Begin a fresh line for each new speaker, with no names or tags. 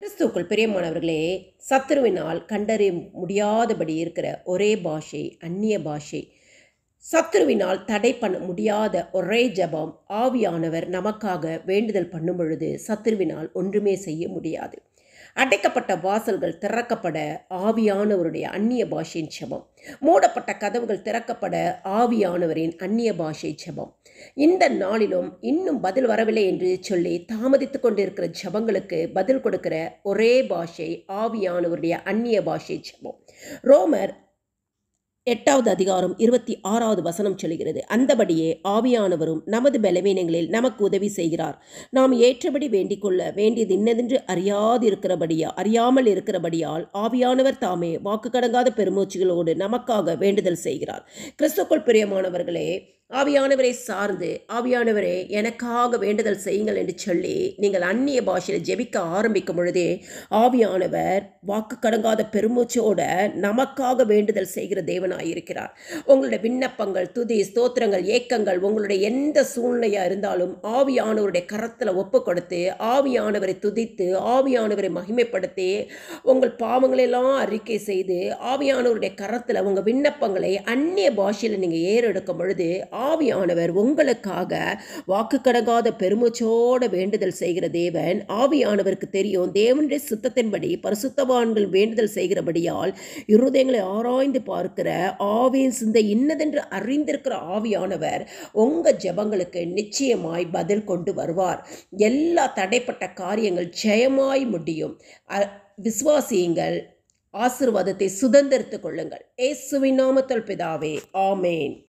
கிறிஸ்துக்குள் பிரியமானவர்களே சத்துருவினால் கண்டறிய முடியாதபடி இருக்கிற ஒரே பாஷை அந்நிய பாஷை சத்துருவினால் தடை பண்ண முடியாத ஒரே ஜபம் ஆவியானவர் நமக்காக வேண்டுதல் பண்ணும் பொழுது சத்துருவினால் ஒன்றுமே செய்ய முடியாது அடைக்கப்பட்ட வாசல்கள் திறக்கப்பட ஆவியானவருடைய அந்நிய பாஷையின் ஜெபம் மூடப்பட்ட கதவுகள் திறக்கப்பட ஆவியானவரின் அந்நிய பாஷை ஜெபம் இந்த நாளிலும் இன்னும் பதில் வரவில்லை என்று சொல்லி தாமதித்து கொண்டிருக்கிற ஜெபங்களுக்கு பதில் கொடுக்கிற ஒரே பாஷை ஆவியானவருடைய அந்நிய பாஷை ஜெபம் ரோமர் எட்டாவது அதிகாரம் இருபத்தி ஆறாவது வசனம் சொல்கிறது அந்தபடியே ஆவியானவரும் நமது பலவீனங்களில் நமக்கு உதவி செய்கிறார் நாம் ஏற்றபடி வேண்டிக் கொள்ள வேண்டியது இன்னதென்று அறியாதிருக்கிறபடியா அறியாமல் இருக்கிறபடியால் ஆவியானவர் தாமே வாக்கு கடங்காத பெருமூச்சுகளோடு நமக்காக வேண்டுதல் செய்கிறார் கிறிஸ்துக்குள் பிரியமானவர்களே ஆவியானவரை சார்ந்து ஆவியானவரே எனக்காக வேண்டுதல் செய்யுங்கள் என்று சொல்லி நீங்கள் அந்நிய பாஷையில் ஜெபிக்க ஆரம்பிக்கும் பொழுதே ஆவியானவர் வாக்கு கடங்காத பெருமூச்சோட நமக்காக வேண்டுதல் செய்கிற தேவனாயிருக்கிறார் உங்களுடைய விண்ணப்பங்கள் துதி ஸ்தோத்திரங்கள் ஏக்கங்கள் உங்களுடைய எந்த சூழ்நிலையாக இருந்தாலும் ஆவியானவருடைய கரத்தில் ஒப்பு கொடுத்து ஆவியானவரை துதித்து ஆவியானவரை மகிமைப்படுத்தி உங்கள் பாவங்களெல்லாம் அறிக்கை செய்து ஆவியானவருடைய கரத்தில் உங்கள் விண்ணப்பங்களை அந்நிய பாஷையில் நீங்கள் ஏறெடுக்கும் பொழுது ஆவியானவர் உங்களுக்காக வாக்கு கடங்காத பெருமூச்சோட வேண்டுதல் செய்கிற தேவன் ஆவியானவருக்கு தெரியும் தேவனுடைய சுத்தத்தின்படி பரிசுத்தவான்கள் வேண்டுதல் செய்கிறபடியால் இருதயங்களை ஆராய்ந்து பார்க்கிற ஆவியின் சிந்தை இன்னதென்று அறிந்திருக்கிற ஆவியானவர் உங்கள் ஜெபங்களுக்கு நிச்சயமாய் பதில் கொண்டு வருவார் எல்லா தடைப்பட்ட காரியங்கள் ஜெயமாய் முடியும் அ- விசுவாசியுங்கள் ஆசிர்வாதத்தை சுதந்திரித்துக் கொள்ளுங்கள் ஏசுவின் நாமத்தில் பிதாவே ஆமேன்